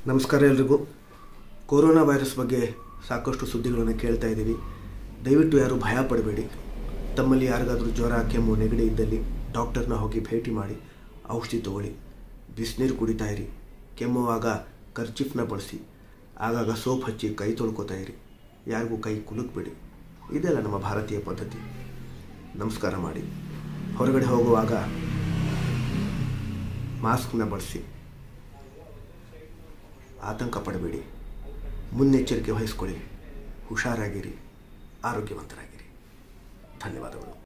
ನಮಸ್ಕಾರ ಎಲ್ರಿಗೂ corona virus ಬಗ್ಗೆ ಸಾಕಷ್ಟು ಸುದ್ದಿಗಳನ್ನು ಕೇಳ್ತಾ ಇದ್ದೀವಿ ದಯವಿಟ್ಟು ಯಾರು ಭಯ ಪಡಬೇಡಿ ತಮ್ಮಲ್ಲಿ ಯಾರಿಗಾದರೂ ಜ್ವರ ಕೆಮ್ಮು ನೆಗಡಿ ಇದ್ದಲ್ಲಿ ಡಾಕ್ಟರ್ನ ಹೋಗಿ ಭೇಟಿ ಮಾಡಿ ಔಷಧಿ ತಗೊಳ್ಳಿ ಬಿಸಿನೀರು ಕುಡಿತಾ ಇರಿ ಕೆಮ್ಮುವಾಗ ಕರ್ಚಿಫ್ನ ಬಳಸಿ ಆಗಾಗ ಸೋಪ್ ಹಚ್ಚಿ ಕೈ ತೊಳ್ಕೊತಾ ಇರಿ ಯಾರಿಗೂ ಕೈ ಕುಲುಕ್ಬೇಡಿ ಇದೆಲ್ಲ ನಮ್ಮ ಭಾರತೀಯ ಪದ್ಧತಿ ನಮಸ್ಕಾರ ಮಾಡಿ ಹೊರಗಡೆ ಹೋಗುವಾಗ ಮಾಸ್ಕ್ನ ಬಳಸಿ ಆತಂಕ ಪಡಬೇಡಿ ಮುನ್ನೆಚ್ಚರಿಕೆ ವಹಿಸ್ಕೊಳ್ಳಿ ಹುಷಾರಾಗಿರಿ ಆರೋಗ್ಯವಂತರಾಗಿರಿ ಧನ್ಯವಾದಗಳು